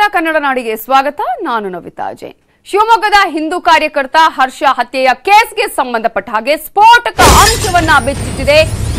ಕನ್ನಡ ನಾಡಿಗೆ ಸ್ವಾಗತ ನಾನು ನವಿತಾ ಜೈನ್ ಶಿವಮೊಗ್ಗದ ಹಿಂದೂ ಕಾರ್ಯಕರ್ತ ಹರ್ಷ ಹತ್ಯೆಯ ಕೇಸ್ಗೆ ಸಂಬಂಧಪಟ್ಟ ಹಾಗೆ ಸ್ಫೋಟಕ ಅಂಶವನ್ನ ಬಿಚ್ಚಿಟ್ಟಿದೆ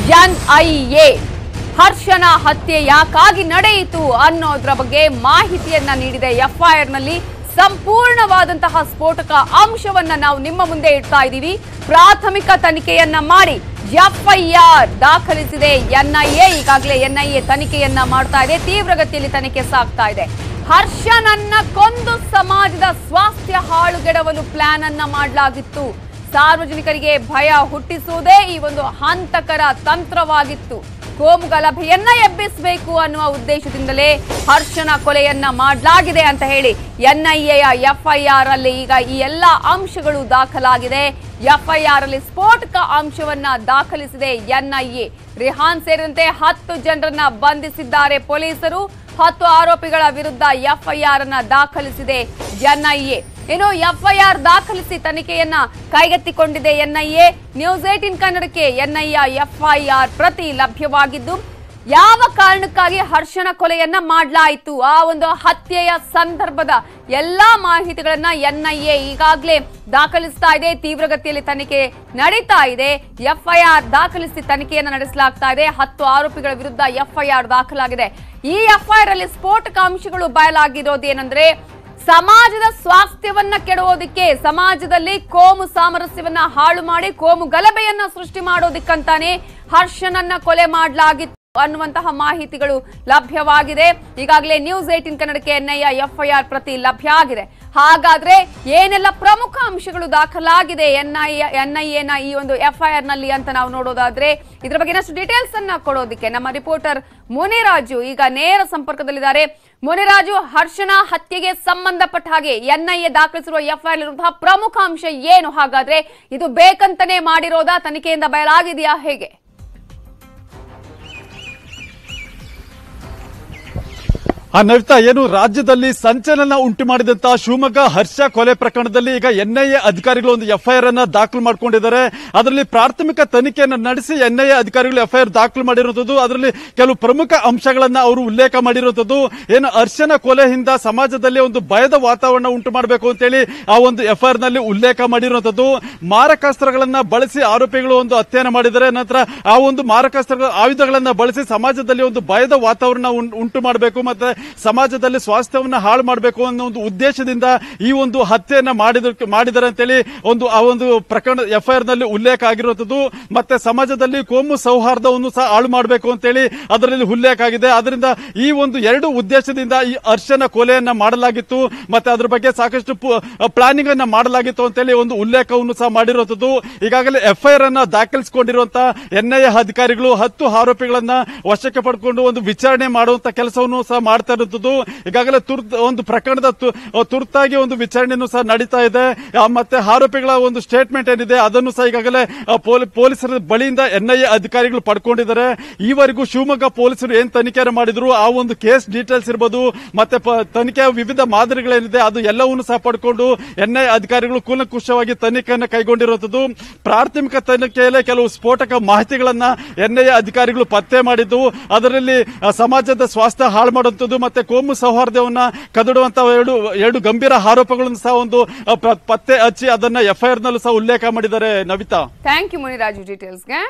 ಎನ್ಐಎ ಹರ್ಷನ ಹತ್ಯೆ ಯಾಕಾಗಿ ನಡೆಯಿತು ಅನ್ನೋದ್ರ ಬಗ್ಗೆ ಮಾಹಿತಿಯನ್ನ ನೀಡಿದೆ ಎಫ್ಐಆರ್ ನಲ್ಲಿ ಸಂಪೂರ್ಣವಾದಂತಹ ಸ್ಫೋಟಕ ಅಂಶವನ್ನ ನಾವು ನಿಮ್ಮ ಮುಂದೆ ಇಡ್ತಾ ಇದ್ದೀವಿ ಪ್ರಾಥಮಿಕ ತನಿಖೆಯನ್ನ ಮಾಡಿ ಎಫ್ಐಆರ್ ದಾಖಲಿಸಿದೆ ಎನ್ಐಎ ಈಗಾಗಲೇ ಎನ್ಐಎ ತನಿಖೆಯನ್ನ ಮಾಡ್ತಾ ಇದೆ ತೀವ್ರಗತಿಯಲ್ಲಿ ತನಿಖೆ ಸಾಗ್ತಾ ಇದೆ ಹರ್ಷನನ್ನ ಕೊಂದು ಸಮಾಜದ ಸ್ವಾಸ್ಥ್ಯ ಹಾಳುಗೆಡವಲು ಪ್ಲಾನ್ ಅನ್ನ ಮಾಡಲಾಗಿತ್ತು ಸಾರ್ವಜನಿಕರಿಗೆ ಭಯ ಹುಟ್ಟಿಸುವುದೇ ಈ ಒಂದು ಹಂತಕರ ತಂತ್ರವಾಗಿತ್ತು ಕೋಮು ಗಲಭೆಯನ್ನ ಎಬ್ಬಿಸಬೇಕು ಅನ್ನುವ ಉದ್ದೇಶದಿಂದಲೇ ಹರ್ಷನ ಕೊಲೆಯನ್ನ ಮಾಡಲಾಗಿದೆ ಅಂತ ಹೇಳಿ ಎನ್ಐಎಯ ಎಫ್ಐಆರ್ ಅಲ್ಲಿ ಈಗ ಈ ಎಲ್ಲ ಅಂಶಗಳು ದಾಖಲಾಗಿದೆ ಎಫ್ಐಆರ್ ಅಲ್ಲಿ ಸ್ಫೋಟಕ ಅಂಶವನ್ನ ದಾಖಲಿಸಿದೆ ಎನ್ಐಎ ರಿಹಾನ್ ಸೇರಿದಂತೆ ಹತ್ತು ಜನರನ್ನ ಬಂಧಿಸಿದ್ದಾರೆ ಪೊಲೀಸರು ಹತ್ತು ಆರೋಪಿಗಳ ವಿರುದ್ಧ ಎಫ್ಐಆರ್ ಅನ್ನ ದಾಖಲಿಸಿದೆ ಎನ್ಐಎ ಇನ್ನು ಎಫ್ಐಆರ್ ದಾಖಲಿಸಿ ತನಿಖೆಯನ್ನ ಕೈಗೆತ್ತಿಕೊಂಡಿದೆ ಎನ್ಐಎ ನ್ಯೂಸ್ ಏಟಿನ್ ಕನ್ನಡಕ್ಕೆ ಎನ್ಐಎ ಎಫ್ಐಆರ್ ಪ್ರತಿ ಲಭ್ಯವಾಗಿದ್ದು ಯಾವ ಕಾರಣಕ್ಕಾಗಿ ಹರ್ಷನ ಕೊಲೆಯನ್ನ ಮಾಡಲಾಯಿತು ಆ ಒಂದು ಹತ್ಯೆಯ ಸಂದರ್ಭದ ಎಲ್ಲಾ ಮಾಹಿತಿಗಳನ್ನ ಎನ್ಐಎ ಈಗಾಗಲೇ ದಾಖಲಿಸ್ತಾ ಇದೆ ತೀವ್ರಗತಿಯಲ್ಲಿ ತನಿಖೆ ನಡೀತಾ ಇದೆ ಎಫ್ಐಆರ್ ದಾಖಲಿಸಿ ತನಿಖೆಯನ್ನ ನಡೆಸಲಾಗ್ತಾ ಇದೆ ಹತ್ತು ಆರೋಪಿಗಳ ವಿರುದ್ಧ ಎಫ್ಐಆರ್ ದಾಖಲಾಗಿದೆ ಈ ಎಫ್ಐಆರ್ ಅಲ್ಲಿ ಸ್ಫೋಟಕ ಅಂಶಗಳು ಬಯಲಾಗಿರೋದೇನೆಂದ್ರೆ ಸಮಾಜದ ಸ್ವಾಸ್ಥ್ಯವನ್ನ ಕೆಡುವುದಕ್ಕೆ ಸಮಾಜದಲ್ಲಿ ಕೋಮು ಸಾಮರಸ್ಯವನ್ನ ಹಾಳು ಮಾಡಿ ಕೋಮು ಗಲಭೆಯನ್ನ ಸೃಷ್ಟಿ ಮಾಡೋದಕ್ಕಂತಾನೆ ಹರ್ಷನನ್ನ ಕೊಲೆ ಮಾಡಲಾಗಿತ್ತು ಅನ್ನುವಂತಹ ಮಾಹಿತಿಗಳು ಲಭ್ಯವಾಗಿದೆ ಈಗಾಗಲೇ ನ್ಯೂಸ್ ಏಟಿನ್ ಕನ್ನಡಕ್ಕೆ ಎನ್ಐಎ ಎಫ್ಐಆರ್ ಪ್ರತಿ ಲಭ್ಯ ಆಗಿದೆ ಹಾಗಾದ್ರೆ ಏನೆಲ್ಲ ಪ್ರಮುಖ ಅಂಶಗಳು ದಾಖಲಾಗಿದೆ ಎನ್ಐಎ ಎನ್ಐಎನ ಈ ಒಂದು ಎಫ್ಐಆರ್ ನಲ್ಲಿ ಅಂತ ನಾವು ನೋಡೋದಾದ್ರೆ ಇದ್ರ ಬಗ್ಗೆ ಇನ್ನಷ್ಟು ಡೀಟೇಲ್ಸ್ ಅನ್ನ ಕೊಡೋದಕ್ಕೆ ನಮ್ಮ ರಿಪೋರ್ಟರ್ ಮುನಿರಾಜು ಈಗ ನೇರ ಸಂಪರ್ಕದಲ್ಲಿದ್ದಾರೆ ಮುನಿರಾಜು ಹರ್ಷನ ಹತ್ಯೆಗೆ ಸಂಬಂಧಪಟ್ಟ ಹಾಗೆ ಎನ್ಐಎ ದಾಖಲಿಸಿರುವ ಎಫ್ಐಆರ್ ಇರುವಂತಹ ಪ್ರಮುಖ ಅಂಶ ಏನು ಹಾಗಾದ್ರೆ ಇದು ಬೇಕಂತನೇ ಮಾಡಿರೋದಾ ತನಿಖೆಯಿಂದ ಬಯಲಾಗಿದೆಯಾ ಹೇಗೆ ಆ ನವಿತಾ ಏನು ರಾಜ್ಯದಲ್ಲಿ ಸಂಚಲನ ಉಂಟು ಮಾಡಿದಂತ ಶಿವಮೊಗ್ಗ ಹರ್ಷ ಕೊಲೆ ಪ್ರಕರಣದಲ್ಲಿ ಈಗ ಎನ್ಐಎ ಅಧಿಕಾರಿಗಳು ಒಂದು ಎಫ್ಐಆರ್ ಅನ್ನ ದಾಖಲು ಮಾಡಿಕೊಂಡಿದ್ದಾರೆ ಅದರಲ್ಲಿ ಪ್ರಾಥಮಿಕ ತನಿಖೆಯನ್ನು ನಡೆಸಿ ಎನ್ಐಎ ಅಧಿಕಾರಿಗಳು ಎಫ್ಐಆರ್ ದಾಖಲು ಮಾಡಿರುವಂತದ್ದು ಅದರಲ್ಲಿ ಕೆಲವು ಪ್ರಮುಖ ಅಂಶಗಳನ್ನ ಅವರು ಉಲ್ಲೇಖ ಮಾಡಿರುವಂತದ್ದು ಏನು ಹರ್ಷನ ಕೊಲೆಯಿಂದ ಸಮಾಜದಲ್ಲಿ ಒಂದು ಭಯದ ವಾತಾವರಣ ಉಂಟು ಮಾಡಬೇಕು ಅಂತೇಳಿ ಆ ಒಂದು ಎಫ್ಐಆರ್ ನಲ್ಲಿ ಉಲ್ಲೇಖ ಮಾಡಿರುವಂತದ್ದು ಮಾರಕಾಸ್ತ್ರಗಳನ್ನ ಬಳಸಿ ಆರೋಪಿಗಳು ಒಂದು ಹತ್ಯೆಯನ್ನು ಮಾಡಿದ್ದಾರೆ ನಂತರ ಆ ಒಂದು ಮಾರಕಾಸ್ತ್ರ ಆಯುಧಗಳನ್ನ ಬಳಸಿ ಸಮಾಜದಲ್ಲಿ ಒಂದು ಭಯದ ವಾತಾವರಣ ಉಂ- ಉಂಟು ಮಾಡಬೇಕು ಮತ್ತೆ ಸಮಾಜದಲ್ಲಿ ಸ್ವಾಸ್ಥ್ಯವನ್ನ ಹಾಳು ಮಾಡಬೇಕು ಅನ್ನೋ ಒಂದು ಉದ್ದೇಶದಿಂದ ಈ ಒಂದು ಹತ್ಯೆಯನ್ನ ಮಾಡಿದ ಮಾಡಿದ್ದಾರೆ ಅಂತೇಳಿ ಒಂದು ಆ ಒಂದು ಪ್ರಕರಣ ಎಫ್ಐಆರ್ ನಲ್ಲಿ ಉಲ್ಲೇಖ ಆಗಿರುವಂತದ್ದು ಮತ್ತೆ ಸಮಾಜದಲ್ಲಿ ಕೋಮು ಸೌಹಾರ್ದವನ್ನು ಸಹ ಹಾಳು ಮಾಡಬೇಕು ಅಂತೇಳಿ ಅದರಲ್ಲಿ ಉಲ್ಲೇಖ ಆಗಿದೆ ಅದರಿಂದ ಈ ಒಂದು ಎರಡು ಉದ್ದೇಶದಿಂದ ಈ ಹರ್ಷನ ಕೊಲೆಯನ್ನ ಮಾಡಲಾಗಿತ್ತು ಮತ್ತೆ ಅದ್ರ ಬಗ್ಗೆ ಸಾಕಷ್ಟು ಪ್ಲಾನಿಂಗ್ ಅನ್ನ ಮಾಡಲಾಗಿತ್ತು ಅಂತೇಳಿ ಒಂದು ಉಲ್ಲೇಖವನ್ನು ಸಹ ಮಾಡಿರುವಂತದ್ದು ಈಗಾಗಲೇ ಎಫ್ಐಆರ್ ಅನ್ನ ದಾಖಲಿಸಿಕೊಂಡಿರುವಂತಹ ಎನ್ಐಎ ಅಧಿಕಾರಿಗಳು ಹತ್ತು ಆರೋಪಿಗಳನ್ನ ವಶಕ್ಕೆ ಪಡ್ಕೊಂಡು ಒಂದು ವಿಚಾರಣೆ ಮಾಡುವಂತ ಕೆಲಸವನ್ನು ಸಹ ಮಾಡ್ತಾ ಇರುವಂತದ್ದು ಈಗಾಗಲೇ ತುರ್ತ ಒಂದು ಪ್ರಕರಣದ ತು- ತುರ್ತಾಗಿ ಒಂದು ವಿಚಾರಣೆಯನ್ನು ಸಹ ನಡೀತಾ ಇದೆ ಆ, ಮತ್ತೆ ಆರೋಪಿಗಳ ಒಂದು ಸ್ಟೇಟ್ಮೆಂಟ್ ಏನಿದೆ ಅದನ್ನು ಸಹ ಈಗಾಗಲೇ ಆ, ಪೊಲೀ- ಪೊಲೀಸರ ಬಳಿಯಿಂದ ಎನ್ಐಎ ಅಧಿಕಾರಿಗಳು ಪಡ್ಕೊಂಡಿದ್ದಾರೆ ಈವರೆಗೂ ಶಿವಮೊಗ್ಗ ಪೊಲೀಸರು ಏನ್ ತನಿಖೆ ಮಾಡಿದ್ರು ಆ ಒಂದು ಕೇಸ್ ಡೀಟೇಲ್ಸ್ ಇರಬಹುದು ಮತ್ತೆ ಪ- ತನಿಖೆಯ ವಿವಿಧ ಮಾದರಿಗಳೇನಿದೆ ಅದು ಎಲ್ಲವನ್ನು ಸಹ ಪಡ್ಕೊಂಡು ಎನ್ಐಎ ಅಧಿಕಾರಿಗಳು ಕೂಲಂಕುಷವಾಗಿ ತನಿಖೆಯನ್ನು ಕೈಗೊಂಡಿರುವಂತದ್ದು ಪ್ರಾಥಮಿಕ ತನಿಖೆಯಲ್ಲೇ ಕೆಲವು ಸ್ಫೋಟಕ ಮಾಹಿತಿಗಳನ್ನ ಎನ್ಐಎ ಅಧಿಕಾರಿಗಳು ಪತ್ತೆ ಮಾಡಿದ್ದು ಅದರಲ್ಲಿ ಆ, ಸಮಾಜದ ಸ್ವಾಸ್ಥ್ಯ ಹಾಳು ಮಾಡುವಂತದ್ದು ಮತ್ತೆ ಕೋಮು ಸೌಹಾರ್ದವನ್ನ ಕದಡುವಂತ ಎರಡು ಎರಡು ಗಂಭೀರ ಆರೋಪಗಳನ್ನು ಸಹ ಒಂದು ಆ, ಪ- ಪತ್ತೆ ಹಚ್ಚಿ ಅದನ್ನ ಎಫ್ಐಆರ್ ನಲ್ಲೂ ಸಹ ಉಲ್ಲೇಖ ಮಾಡಿದ್ದಾರೆ ನವಿತಾ ಥ್ಯಾಂಕ್ ಯು ಮುನಿರಾಜು ಡೀಟೇಲ್ಸ್ಗೆ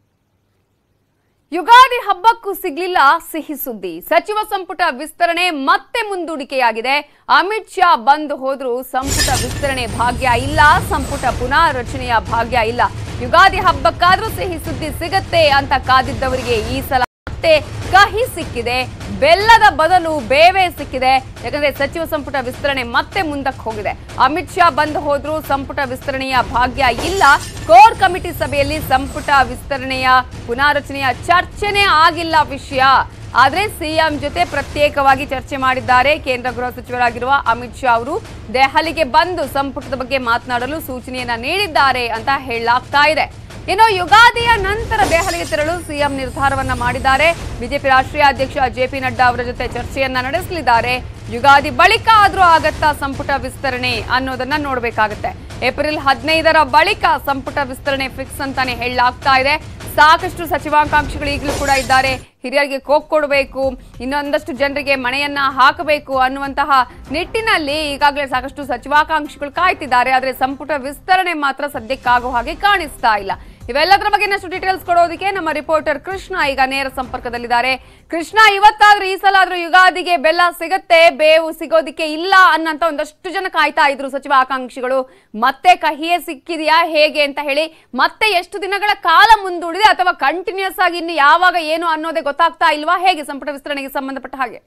ಯುಗಾದಿ ಹಬ್ಬಕ್ಕೂ ಸಿಗ್ಲಿಲ್ಲ ಸಿಹಿ ಸುದ್ದಿ ಸಚಿವ ಸಂಪುಟ ವಿಸ್ತರಣೆ ಮತ್ತೆ ಮುಂದೂಡಿಕೆಯಾಗಿದೆ ಅಮಿತ್ ಶಾ ಬಂದು ಹೋದ್ರೂ ಸಂಪುಟ ವಿಸ್ತರಣೆ ಭಾಗ್ಯ ಇಲ್ಲ ಸಂಪುಟ ಪುನಾರಚನೆಯ ಭಾಗ್ಯ ಇಲ್ಲ ಯುಗಾದಿ ಹಬ್ಬಕ್ಕಾದ್ರೂ ಸಿಹಿ ಸುದ್ದಿ ಸಿಗತ್ತೆ ಅಂತ ಕಾದಿದ್ದವರಿಗೆ ಈ ಸಲ ಮತ್ತೆ ಕಹಿ ಸಿಕ್ಕಿದೆ ಬೆಲ್ಲದ ಬದಲು ಬೇವೆ ಸಿಕ್ಕಿದೆ ಯಾಕಂದ್ರೆ ಸಚಿವ ಸಂಪುಟ ವಿಸ್ತರಣೆ ಮತ್ತೆ ಮುಂದಕ್ಕೆ ಹೋಗಿದೆ ಅಮಿತ್ ಶಾ ಬಂದು ಹೋದ್ರೂ ಸಂಪುಟ ವಿಸ್ತರಣೆಯ ಭಾಗ್ಯ ಇಲ್ಲ ಕೋರ್ ಕಮಿಟಿ ಸಭೆಯಲ್ಲಿ ಸಂಪುಟ ವಿಸ್ತರಣೆಯ ಪುನಾರಚನೆಯ ಚರ್ಚೆನೇ ಆಗಿಲ್ಲ ವಿಷಯ ಆದ್ರೆ ಸಿಎಂ ಜೊತೆ ಪ್ರತ್ಯೇಕವಾಗಿ ಚರ್ಚೆ ಮಾಡಿದ್ದಾರೆ ಕೇಂದ್ರ ಗೃಹ ಸಚಿವರಾಗಿರುವ ಅಮಿತ್ ಶಾ ಅವರು ದೆಹಲಿಗೆ ಬಂದು ಸಂಪುಟದ ಬಗ್ಗೆ ಮಾತನಾಡಲು ಸೂಚನೆಯನ್ನ ನೀಡಿದ್ದಾರೆ ಅಂತ ಹೇಳಲಾಗ್ತಾ ಇದೆ ಇನ್ನು ಯುಗಾದಿಯ ನಂತರ ದೆಹಲಿಗೆ ತೆರಳಲು ಸಿಎಂ ನಿರ್ಧಾರವನ್ನ ಮಾಡಿದ್ದಾರೆ ಬಿಜೆಪಿ ರಾಷ್ಟ್ರೀಯ ಅಧ್ಯಕ್ಷ ಜೆಪಿ ನಡ್ಡಾ ಅವರ ಜೊತೆ ಚರ್ಚೆಯನ್ನ ನಡೆಸಲಿದ್ದಾರೆ ಯುಗಾದಿ ಬಳಿಕ ಆದ್ರೂ ಆಗತ್ತಾ ಸಂಪುಟ ವಿಸ್ತರಣೆ ಅನ್ನೋದನ್ನ ನೋಡ್ಬೇಕಾಗತ್ತೆ ಏಪ್ರಿಲ್ ಹದಿನೈದರ ಬಳಿಕ ಸಂಪುಟ ವಿಸ್ತರಣೆ ಫಿಕ್ಸ್ ಅಂತಾನೆ ಹೇಳಲಾಗ್ತಾ ಇದೆ ಸಾಕಷ್ಟು ಸಚಿವಾಕಾಂಕ್ಷಿಗಳು ಈಗಲೂ ಕೂಡ ಇದ್ದಾರೆ ಹಿರಿಯರಿಗೆ ಕೋಕ್ ಕೊಡಬೇಕು ಇನ್ನೊಂದಷ್ಟು ಜನರಿಗೆ ಮನೆಯನ್ನ ಹಾಕಬೇಕು ಅನ್ನುವಂತಹ ನಿಟ್ಟಿನಲ್ಲಿ ಈಗಾಗಲೇ ಸಾಕಷ್ಟು ಸಚಿವಾಕಾಂಕ್ಷಿಗಳು ಕಾಯ್ತಿದ್ದಾರೆ ಆದರೆ ಸಂಪುಟ ವಿಸ್ತರಣೆ ಮಾತ್ರ ಸದ್ಯಕ್ಕಾಗೋ ಹಾಗೆ ಕಾಣಿಸ್ತಾ ಇಲ್ಲ ಇವೆಲ್ಲದರ ಬಗ್ಗೆ ಇನ್ನಷ್ಟು ಡೀಟೇಲ್ಸ್ ಕೊಡೋದಕ್ಕೆ ನಮ್ಮ ರಿಪೋರ್ಟರ್ ಕೃಷ್ಣ ಈಗ ನೇರ ಸಂಪರ್ಕದಲ್ಲಿದ್ದಾರೆ ಕೃಷ್ಣ ಇವತ್ತಾದ್ರೂ ಈ ಸಲ ಆದ್ರೂ ಯುಗಾದಿಗೆ ಬೆಲ್ಲ ಸಿಗತ್ತೆ ಬೇವು ಸಿಗೋದಿಕ್ಕೆ ಇಲ್ಲ ಅನ್ನಂತ ಒಂದಷ್ಟು ಜನ ಕಾಯ್ತಾ ಇದ್ರು ಸಚಿವ ಆಕಾಂಕ್ಷಿಗಳು ಮತ್ತೆ ಕಹಿಯೇ ಸಿಕ್ಕಿದೆಯಾ ಹೇಗೆ ಅಂತ ಹೇಳಿ ಮತ್ತೆ ಎಷ್ಟು ದಿನಗಳ ಕಾಲ ಮುಂದೂಡಿದೆ ಅಥವಾ ಕಂಟಿನ್ಯೂಸ್ ಆಗಿ ಇನ್ನು ಯಾವಾಗ ಏನು ಅನ್ನೋದೇ ಗೊತ್ತಾಗ್ತಾ ಇಲ್ವಾ ಹೇಗೆ ಸಂಪುಟ ವಿಸ್ತರಣೆಗೆ ಸಂಬಂಧಪಟ್ಟ ಹಾಗೆ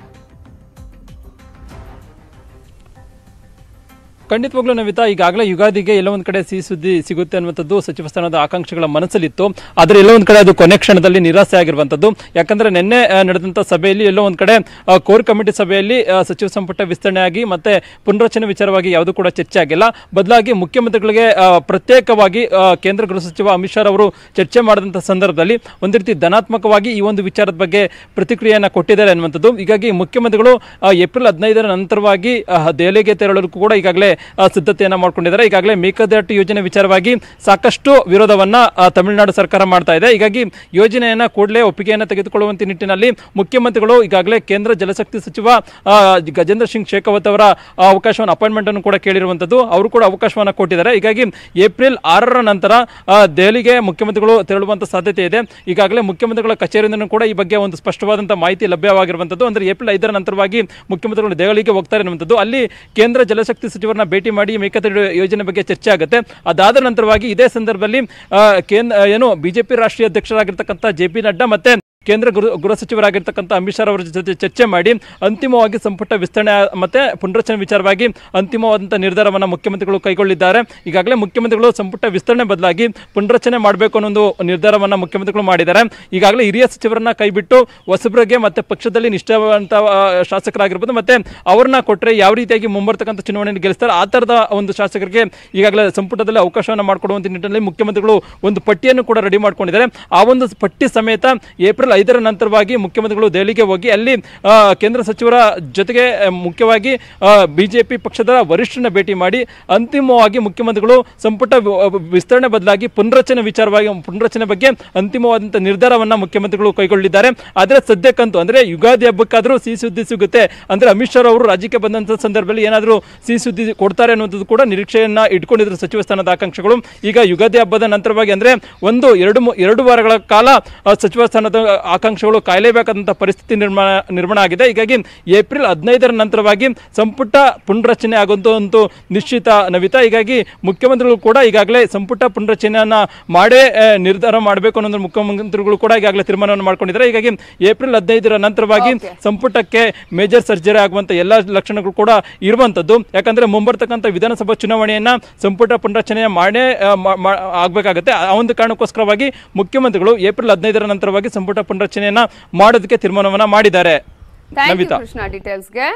ಖಂಡಿತವಾಗ್ಲೂ ನವಿತಾ ಈಗಾಗಲೇ ಯುಗಾದಿಗೆ ಎಲ್ಲೋ ಒಂದ್ ಕಡೆ ಸಿಹಿ ಸುದ್ದಿ ಸಿಗುತ್ತೆ ಅನ್ನುವಂಥದ್ದು ಸಚಿವ ಸ್ಥಾನದ ಆಕಾಂಕ್ಷಿಗಳ ಮನಸ್ಸಲ್ಲಿತ್ತು ಆದರೆ ಎಲ್ಲೋ ಒಂದ್ ಕಡೆ ಅದು ಕೊನೆ ಕ್ಷಣದಲ್ಲಿ ನಿರಾಸೆ ಆಗಿರುವಂತದ್ದು ಯಾಕಂದ್ರೆ ನಿನ್ನೆ ಆ, ನಡೆದಂತ ಸಭೆಯಲ್ಲಿ ಎಲ್ಲೋ ಒಂದ್ ಕಡೆ ಆ, ಕೋರ್ ಕಮಿಟಿ ಸಭೆಯಲ್ಲಿ ಆ, ಸಚಿವ ಸಂಪುಟ ವಿಸ್ತರಣೆಯಾಗಿ ಮತ್ತೆ ಪುನರಚನೆ ವಿಚಾರವಾಗಿ ಯಾವುದು ಕೂಡ ಚರ್ಚೆ ಆಗಿಲ್ಲ ಬದಲಾಗಿ ಮುಖ್ಯಮಂತ್ರಿಗಳಿಗೆ ಆ, ಪ್ರತ್ಯೇಕವಾಗಿ ಆ, ಕೇಂದ್ರ ಗೃಹ ಸಚಿವ ಅಮಿತ್ ಶಾ ಅವರು ಚರ್ಚೆ ಮಾಡಿದಂಥ ಸಂದರ್ಭದಲ್ಲಿ ಒಂದು ರೀತಿ ಧನಾತ್ಮಕವಾಗಿ ಈ ಒಂದು ವಿಚಾರದ ಬಗ್ಗೆ ಪ್ರತಿಕ್ರಿಯೆಯನ್ನ ಕೊಟ್ಟಿದ್ದಾರೆ ಅನ್ನುವಂಥದ್ದು ಹೀಗಾಗಿ ಮುಖ್ಯಮಂತ್ರಿಗಳು ಆ, ಏಪ್ರಿಲ್ ಹದಿನೈದರ ನಂತರವಾಗಿ ಆ, ದೆಹಲಿಗೆ ತೆರಳಲು ಕೂಡ ಈಗಾಗಲೇ ಆ, ಸಿದ್ಧತೆಯನ್ನ ಮಾಡ್ಕೊಂಡಿದ್ದಾರೆ ಈಗಾಗಲೇ ಮೇಕದಾಟು ಯೋಜನೆ ವಿಚಾರವಾಗಿ ಸಾಕಷ್ಟು ವಿರೋಧವನ್ನ ಆ, ತಮಿಳುನಾಡು ಸರ್ಕಾರ ಮಾಡ್ತಾ ಇದೆ ಹೀಗಾಗಿ ಯೋಜನೆಯನ್ನ ಕೂಡಲೇ ಒಪ್ಪಿಗೆಯನ್ನ ತೆಗೆದುಕೊಳ್ಳುವಂತ ನಿಟ್ಟಿನಲ್ಲಿ ಮುಖ್ಯಮಂತ್ರಿಗಳು ಈಗಾಗಲೇ ಕೇಂದ್ರ ಜಲಶಕ್ತಿ ಸಚಿವ ಆ, ಗಜೇಂದ್ರ ಸಿಂಗ್ ಶೇಖಾವತ್ ಅವರ ಆ, ಅವಕಾಶವನ್ನು ಅಪಾಯಿಂಟ್ಮೆಂಟ್ ಅನ್ನು ಕೂಡ ಕೇಳಿರುವಂತದ್ದು ಅವರು ಕೂಡ ಅವಕಾಶವನ್ನ ಕೊಟ್ಟಿದ್ದಾರೆ ಹೀಗಾಗಿ ಏಪ್ರಿಲ್ ಆರರ ನಂತರ ಆ, ದೆಹಲಿಗೆ ಮುಖ್ಯಮಂತ್ರಿಗಳು ತೆರಳುವಂತ ಸಾಧ್ಯತೆ ಇದೆ ಈಗಾಗಲೇ ಮುಖ್ಯಮಂತ್ರಿಗಳ ಕಚೇರಿಯಿಂದನೂ ಕೂಡ ಈ ಬಗ್ಗೆ ಒಂದು ಸ್ಪಷ್ಟವಾದಂತಹ ಮಾಹಿತಿ ಲಭ್ಯವಾಗಿರುವಂತದ್ದು ಅಂದ್ರೆ ಏಪ್ರಿಲ್ ಐದರ ನಂತರವಾಗಿ ಮುಖ್ಯಮಂತ್ರಿಗಳು ದೆಹಲಿಗೆ ಹೋಗ್ತಾರೆ ಅನ್ನುವಂಥದ್ದು ಅಲ್ಲಿ ಕೇಂದ್ರ ಜಲಶಕ್ತಿ ಸಚಿವರನ್ನ ಭೇಟಿ ಮಾಡಿ ಮೇಕೆದಾಟು ಯೋಜನೆ ಬಗ್ಗೆ ಚರ್ಚೆ ಆಗುತ್ತೆ ಅದಾದ ನಂತರವಾಗಿ ಇದೇ ಸಂದರ್ಭದಲ್ಲಿ ಆ, ಕೇಂದ್ರ ಏನು ಬಿಜೆಪಿ ರಾಷ್ಟ್ರೀಯ ಅಧ್ಯಕ್ಷರಾಗಿರ್ತಕ್ಕಂಥ ಜೆ ಪಿ ನಡ್ಡಾ ಮತ್ತೆ ಕೇಂದ್ರ ಗೃಹ ಗೃಹ ಸಚಿವರಾಗಿರ್ತಕ್ಕಂಥ ಅಮಿತ್ ಶಾ ಅವರ ಜೊತೆ ಚರ್ಚೆ ಮಾಡಿ ಅಂತಿಮವಾಗಿ ಸಂಪುಟ ವಿಸ್ತರಣೆ ಮತ್ತೆ ಪುನರಚನೆ ವಿಚಾರವಾಗಿ ಅಂತಿಮವಾದಂಥ ನಿರ್ಧಾರವನ್ನು ಮುಖ್ಯಮಂತ್ರಿಗಳು ಕೈಗೊಳ್ಳಿದ್ದಾರೆ ಈಗಾಗಲೇ ಮುಖ್ಯಮಂತ್ರಿಗಳು ಸಂಪುಟ ವಿಸ್ತರಣೆ ಬದಲಾಗಿ ಪುನರಚನೆ ಮಾಡಬೇಕು ಅನ್ನೋ ಒಂದು ನಿರ್ಧಾರವನ್ನು ಮುಖ್ಯಮಂತ್ರಿಗಳು ಮಾಡಿದ್ದಾರೆ ಈಗಾಗಲೇ ಹಿರಿಯ ಸಚಿವರನ್ನ ಕೈಬಿಟ್ಟು ಹೊಸಬರಿಗೆ ಮತ್ತೆ ಪಕ್ಷದಲ್ಲಿ ನಿಷ್ಠಾವಂತ ಆ, ಶಾಸಕರಾಗಿರ್ಬೋದು ಮತ್ತೆ ಅವ್ರನ್ನ ಕೊಟ್ಟರೆ ಯಾವ ರೀತಿಯಾಗಿ ಮುಂಬರ್ತಕ್ಕಂಥ ಚುನಾವಣೆಯನ್ನು ಗೆಲ್ಲಿಸ್ತಾರೆ ಆ ಥರದ ಒಂದು ಶಾಸಕರಿಗೆ ಈಗಾಗಲೇ ಸಂಪುಟದಲ್ಲಿ ಅವಕಾಶವನ್ನು ಮಾಡಿಕೊಡುವಂಥ ನಿಟ್ಟಿನಲ್ಲಿ ಮುಖ್ಯಮಂತ್ರಿಗಳು ಒಂದು ಪಟ್ಟಿಯನ್ನು ಕೂಡ ರೆಡಿ ಮಾಡ್ಕೊಂಡಿದ್ದಾರೆ ಆ ಒಂದು ಪಟ್ಟಿ ಸಮೇತ ಏಪ್ರಿಲ್ ಐದರ ನಂತರವಾಗಿ ಮುಖ್ಯಮಂತ್ರಿಗಳು ದೆಹಲಿಗೆ ಹೋಗಿ ಅಲ್ಲಿ ಆ, ಕೇಂದ್ರ ಸಚಿವರ ಜೊತೆಗೆ ಆ, ಮುಖ್ಯವಾಗಿ ಬಿಜೆಪಿ ಪಕ್ಷದ ವರಿಷ್ಠರನ್ನ ಭೇಟಿ ಮಾಡಿ ಅಂತಿಮವಾಗಿ ಮುಖ್ಯಮಂತ್ರಿಗಳು ಸಂಪುಟ ವಿ- ವಿಸ್ತರಣೆ ಬದಲಾಗಿ ಪುನರಚನೆ ವಿಚಾರವಾಗಿ ಪುನರಚನೆ ಬಗ್ಗೆ ಅಂತಿಮವಾದಂಥ ನಿರ್ಧಾರವನ್ನ ಮುಖ್ಯಮಂತ್ರಿಗಳು ಕೈಗೊಳ್ಳಿದ್ದಾರೆ ಆದರೆ ಸದ್ಯಕ್ಕಂತೂ ಅಂದ್ರೆ ಯುಗಾದಿ ಹಬ್ಬಕ್ಕಾದ್ರೂ ಸಿಹಿ ಸುದ್ದಿ ಸಿಗುತ್ತೆ ಅಂದ್ರೆ ಅಮಿತ್ ಶಾ ಅವರು ರಾಜ್ಯಕ್ಕೆ ಬಂದಂತ ಸಂದರ್ಭದಲ್ಲಿ ಏನಾದರೂ ಸಿಹಿ ಸುದ್ದಿ ಕೊಡ್ತಾರೆ ಅನ್ನೋದು ಕೂಡ ನಿರೀಕ್ಷೆಯನ್ನ ಇಟ್ಕೊಂಡಿದ್ರು ಸಚಿವ ಸ್ಥಾನದ ಆಕಾಂಕ್ಷಿಗಳು ಈಗ ಯುಗಾದಿ ಹಬ್ಬದ ನಂತರವಾಗಿ ಅಂದ್ರೆ ಒಂದು ಎರಡು ಮೂ- ಎರಡು ವಾರಗಳ ಕಾಲ ಆ, ಸಚಿವ ಸ್ಥಾನದ ಆಕಾಂಕ್ಷಿಗಳು ಕಾಯಲೇಬೇಕಾದಂತ ಪರಿಸ್ಥಿತಿ ನಿರ್ಮಾಣ ನಿರ್ಮಾಣ ಆಗಿದೆ ಹೀಗಾಗಿ ಏಪ್ರಿಲ್ ಹದಿನೈದರ ನಂತರವಾಗಿ ಸಂಪುಟ ಪುನರಚನೆ ಆಗುವಂತ ಒಂದು ನಿಶ್ಚಿತ ನವಿತಾ ಹೀಗಾಗಿ ಮುಖ್ಯಮಂತ್ರಿಗಳು ಕೂಡ ಈಗಾಗಲೇ ಸಂಪುಟ ಪುನರಚನೆಯನ್ನ ಮಾಡೇ ಆ, ನಿರ್ಧಾರ ಮಾಡಬೇಕು ಅನ್ನೋದು ಮುಖ್ಯಮಂತ್ರಿಗಳು ಕೂಡ ಈಗಾಗಲೇ ತೀರ್ಮಾನವನ್ನು ಮಾಡ್ಕೊಂಡಿದ್ದಾರೆ ಹೀಗಾಗಿ ಏಪ್ರಿಲ್ ಹದಿನೈದರ ನಂತರವಾಗಿ Okay. ಸಂಪುಟಕ್ಕೆ ಮೇಜರ್ ಸರ್ಜರಿ ಆಗುವಂತ ಎಲ್ಲ ಲಕ್ಷಣಗಳು ಕೂಡ ಇರುವಂತದ್ದು ಯಾಕಂದ್ರೆ ಮುಂಬರ್ತಕ್ಕಂಥ ವಿಧಾನಸಭಾ ಚುನಾವಣೆಯನ್ನ ಸಂಪುಟ ಪುನರಚನೆ ಮಾಡೇ ಆ, ಮಾ- ಮಾ- ಆಗ್ಬೇಕಾಗತ್ತೆ ಆ ಒಂದು ಕಾರಣಕ್ಕೋಸ್ಕರವಾಗಿ ಮುಖ್ಯಮಂತ್ರಿಗಳು ಏಪ್ರಿಲ್ ಹದಿನೈದರ ನಂತರವಾಗಿ ಸಂಪುಟ ಪುನರಚನೆಯನ್ನ ಮಾಡೋದಕ್ಕೆ ತೀರ್ಮಾನವನ್ನ ಮಾಡಿದ್ದಾರೆ ಥ್ಯಾಂಕ್ ಯು ನವಿತಾ ಕೃಷ್ಣ ಡೀಟೇಲ್ಸ್ಗೆ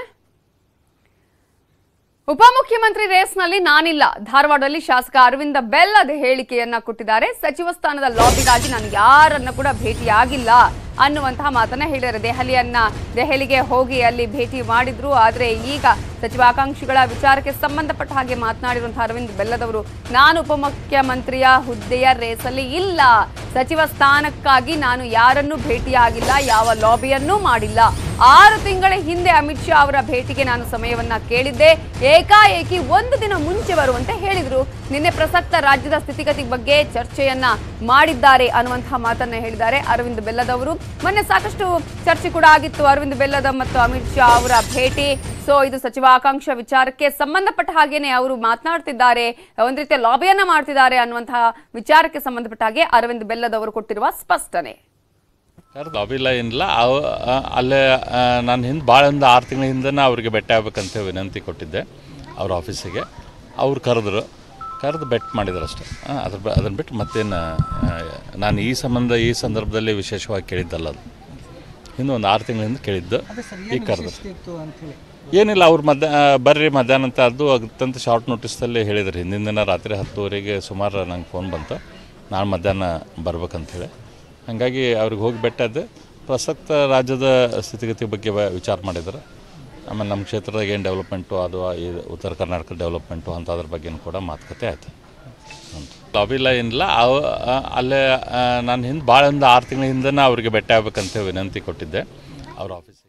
ಉಪಮುಖ್ಯಮಂತ್ರಿ ರೇಸ್ನಲ್ಲಿ ನಾನಿಲ್ಲ ಧಾರವಾಡದಲ್ಲಿ ಶಾಸಕ ಅರವಿಂದ ಬೆಲ್ಲದ ಹೇಳಿಕೆಯನ್ನ ಕೊಟ್ಟಿದ್ದಾರೆ ಸಚಿವ ಸ್ಥಾನದ ಲಾಬಿಗಾಗಿ ನಾನು ಯಾರನ್ನ ಕೂಡ ಭೇಟಿಯಾಗಿಲ್ಲ ಅನ್ನುವಂತಹ ಮಾತನ್ನ ಹೇಳಿದ್ದಾರೆ ದೆಹಲಿಯನ್ನ ದೆಹಲಿಗೆ ಹೋಗಿ ಅಲ್ಲಿ ಭೇಟಿ ಮಾಡಿದ್ರು ಆದ್ರೆ ಈಗ ಸಚಿವ ಆಕಾಂಕ್ಷಿಗಳ ವಿಚಾರಕ್ಕೆ ಸಂಬಂಧಪಟ್ಟ ಹಾಗೆ ಮಾತನಾಡಿರುವಂತಹ ಅರವಿಂದ್ ಬೆಲ್ಲದವರು ನಾನು ಉಪಮುಖ್ಯಮಂತ್ರಿಯ ಹುದ್ದೆಯ ರೇಸಲ್ಲಿ ಇಲ್ಲ ಸಚಿವ ಸ್ಥಾನಕ್ಕಾಗಿ ನಾನು ಯಾರನ್ನೂ ಭೇಟಿಯಾಗಿಲ್ಲ ಯಾವ ಲಾಬಿಯನ್ನೂ ಮಾಡಿಲ್ಲ ಆರು ತಿಂಗಳ ಹಿಂದೆ ಅಮಿತ್ ಶಾ ಅವರ ಭೇಟಿಗೆ ನಾನು ಸಮಯವನ್ನ ಕೇಳಿದ್ದೆ ಏಕಾಏಕಿ ಒಂದು ದಿನ ಮುಂಚೆ ಬರುವಂತೆ ಹೇಳಿದ್ರು ನಿನ್ನೆ ಪ್ರಸಕ್ತ ರಾಜ್ಯದ ಸ್ಥಿತಿಗತಿ ಬಗ್ಗೆ ಚರ್ಚೆಯನ್ನ ಮಾಡಿದ್ದಾರೆ ಅನ್ನುವಂತಹ ಮಾತನ್ನ ಹೇಳಿದ್ದಾರೆ ಅರವಿಂದ್ ಬೆಲ್ಲದವರು ಮೊನ್ನೆ ಸಾಕಷ್ಟು ಚರ್ಚೆ ಕೂಡ ಆಗಿತ್ತು ಅರವಿಂದ್ ಬೆಲ್ಲದ ಮತ್ತು ಅಮಿತ್ ಶಾ ಅವರ ಭೇಟಿ ಸೊ ಇದು ಸಚಿವ ಆಕಾಂಕ್ಷ ವಿಚಾರಕ್ಕೆ ಸಂಬಂಧಪಟ್ಟ ಹಾಗೇನೆ ಅವರು ಮಾತನಾಡ್ತಿದ್ದಾರೆ ಒಂದ್ ರೀತಿಯ ಲಾಬಿಯನ್ನ ಮಾಡ್ತಿದ್ದಾರೆ ಅನ್ನುವಂತಹ ವಿಚಾರಕ್ಕೆ ಸಂಬಂಧಪಟ್ಟ ಹಾಗೆ ಅರವಿಂದ್ ಬೆಲ್ಲದವರು ಕೊಟ್ಟಿರುವ ಸ್ಪಷ್ಟನೆ ಕರೆದು ಅವಿಲ್ಲ ಏನಿಲ್ಲ ಅವ ಆ, ಅಲ್ಲೇ ನಾನು ಹಿಂದೆ ಭಾಳ ಒಂದು ಆರು ತಿಂಗಳ ಹಿಂದೆನೇ ಅವ್ರಿಗೆ ಭೇಟಿ ಆಗ್ಬೇಕಂತ ವಿನಂತಿ ಕೊಟ್ಟಿದ್ದೆ ಅವ್ರ ಆಫೀಸಿಗೆ ಅವ್ರು ಕರೆದ್ರು ಕರೆದು ಬೆಟ್ ಮಾಡಿದ್ರು ಅಷ್ಟೇ ಆ, ಅದ್ರ ಬ- ಅದನ್ನ ಬಿಟ್ಟು ಮತ್ತೇನು ಆ, ನಾನು ಈ ಸಂಬಂಧ ಈ ಸಂದರ್ಭದಲ್ಲಿ ವಿಶೇಷವಾಗಿ ಕೇಳಿದ್ದಲ್ಲ ಅದು ಹಿಂದೆ ಒಂದು ಆರು ತಿಂಗಳ ಹಿಂದೆ ಕೇಳಿದ್ದು ಈಗ ಕರೆದ್ರು ಏನಿಲ್ಲ ಅವ್ರು ಮಧ್ಯ ಆ, ಬರ್ರಿ ಮಧ್ಯಾಹ್ನ ಅಂತ ಅದು ಅದಂತ ಶಾರ್ಟ್ ನೋಟಿಸ್ದಲ್ಲಿ ಹೇಳಿದ್ರು ಹಿಂದಿನ ದಿನ ರಾತ್ರಿ ಹತ್ತುವರೆಗೆ ಸುಮಾರು ನಂಗೆ ಫೋನ್ ಬಂತು ನಾನು ಮಧ್ಯಾಹ್ನ ಬರ್ಬೇಕಂತೇಳಿ ಹಾಗಾಗಿ ಅವ್ರಿಗೆ ಹೋಗಿ ಬೆಟ್ಟದ್ದು ಪ್ರಸಕ್ತ ರಾಜ್ಯದ ಸ್ಥಿತಿಗತಿ ಬಗ್ಗೆ ವ- ವಿಚಾರ ಮಾಡಿದ್ರು ಆಮೇಲೆ ನಮ್ಮ ಕ್ಷೇತ್ರದಾಗ ಏನು ಡೆವಲಪ್ಮೆಂಟು ಅದು ಈ ಉತ್ತರ ಕರ್ನಾಟಕ ಡೆವಲಪ್ಮೆಂಟು ಅಂಥದ್ರ ಬಗ್ಗೆನೂ ಕೂಡ ಮಾತುಕತೆ ಆಯಿತು ಅಂತ ಲಾಬಿಲ್ಲ ಏನಿಲ್ಲ ಅವ ಆ, ಅಲ್ಲೇ ಆ, ನಾನು ಹಿಂದೆ ಭಾಳ ಒಂದು ಆರು ತಿಂಗಳ ಹಿಂದನೇ ಅವ್ರಿಗೆ ಭೇಟಿ ಆಗ್ಬೇಕಂತ ವಿನಂತಿ ಕೊಟ್ಟಿದ್ದೆ ಅವ್ರ ಆಫೀಸಿಗೆ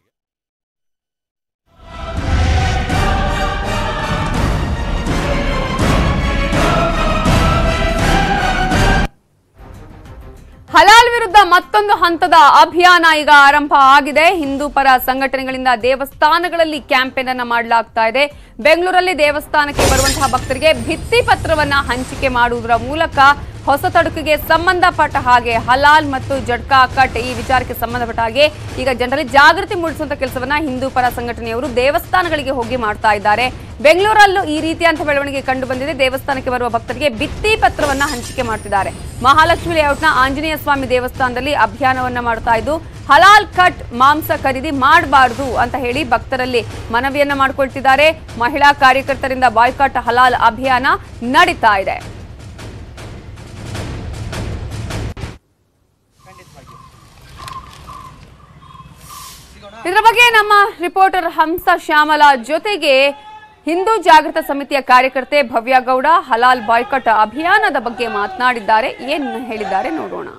ಹಲಾಲ್ ವಿರುದ್ಧ ಮತ್ತೊಂದು ಹಂತದ ಅಭಿಯಾನ ಈಗ ಆರಂಭ ಆಗಿದೆ ಹಿಂದೂ ಪರ ಸಂಘಟನೆಗಳಿಂದ ದೇವಸ್ಥಾನಗಳಲ್ಲಿ ಕ್ಯಾಂಪೇನ್ ಅನ್ನ ಮಾಡಲಾಗ್ತಾ ಇದೆ ಬೆಂಗಳೂರಲ್ಲಿ ದೇವಸ್ಥಾನಕ್ಕೆ ಬರುವಂತಹ ಭಕ್ತರಿಗೆ ಭಿತ್ತಿ ಪತ್ರವನ್ನ ಹಂಚಿಕೆ ಮಾಡುವುದರ ಮೂಲಕ ಹೊಸ ತಡುಕಿಗೆ ಸಂಬಂಧಪಟ್ಟ ಹಾಗೆ ಹಲಾಲ್ ಮತ್ತು ಜಡ್ಕಾ ಕಟ್ ಈ ವಿಚಾರಕ್ಕೆ ಸಂಬಂಧಪಟ್ಟ ಹಾಗೆ ಈಗ ಜನರಲ್ಲಿ ಜಾಗೃತಿ ಮೂಡಿಸುವಂತ ಕೆಲಸವನ್ನ ಹಿಂದೂ ಪರ ಸಂಘಟನೆಯವರು ದೇವಸ್ಥಾನಗಳಿಗೆ ಹೋಗಿ ಮಾಡ್ತಾ ಇದ್ದಾರೆ ಬೆಂಗಳೂರಲ್ಲೂ ಈ ರೀತಿಯಂತ ಬೆಳವಣಿಗೆ ಕಂಡು ಬಂದಿದೆ ದೇವಸ್ಥಾನಕ್ಕೆ ಬರುವ ಭಕ್ತರಿಗೆ ಭಿತ್ತಿ ಪತ್ರವನ್ನ ಹಂಚಿಕೆ ಮಾಡ್ತಿದ್ದಾರೆ ಮಹಾಲಕ್ಷ್ಮಿ ಲೇಔಟ್ನ ಆಂಜನೇಯ ಸ್ವಾಮಿ ದೇವಸ್ಥಾನದಲ್ಲಿ ಅಭಿಯಾನವನ್ನ ಮಾಡ್ತಾ ಇದ್ದು ಹಲಾಲ್ ಕಟ್ ಮಾಂಸ ಖರೀದಿ ಮಾಡಬಾರ್ದು ಅಂತ ಹೇಳಿ ಭಕ್ತರಲ್ಲಿ ಮನವಿಯನ್ನ ಮಾಡಿಕೊಳ್ತಿದ್ದಾರೆ ಮಹಿಳಾ ಕಾರ್ಯಕರ್ತರಿಂದ ಬಾಯ್ಕಾಟ್ ಹಲಾಲ್ ಅಭಿಯಾನ ನಡೀತಾ ಇದೆ ಇದರ ಬಗ್ಗೆ ನಮ್ಮ ರಿಪೋರ್ಟರ್ ಹಂಸ ಶ್ಯಾಮಲ ಜೊತೆಗೆ ಹಿಂದೂ ಜಾಗೃತ ಸಮಿತಿಯ ಕಾರ್ಯಕರ್ತೆ ಭವ್ಯ ಗೌಡ ಹಲಾಲ್ ಬಾಯ್ಕಟ್ ಅಭಿಯಾನದ ಬಗ್ಗೆ ಮಾತನಾಡಿದ್ದಾರೆ ಏನ್ ಹೇಳಿದ್ದಾರೆ ನೋಡೋಣ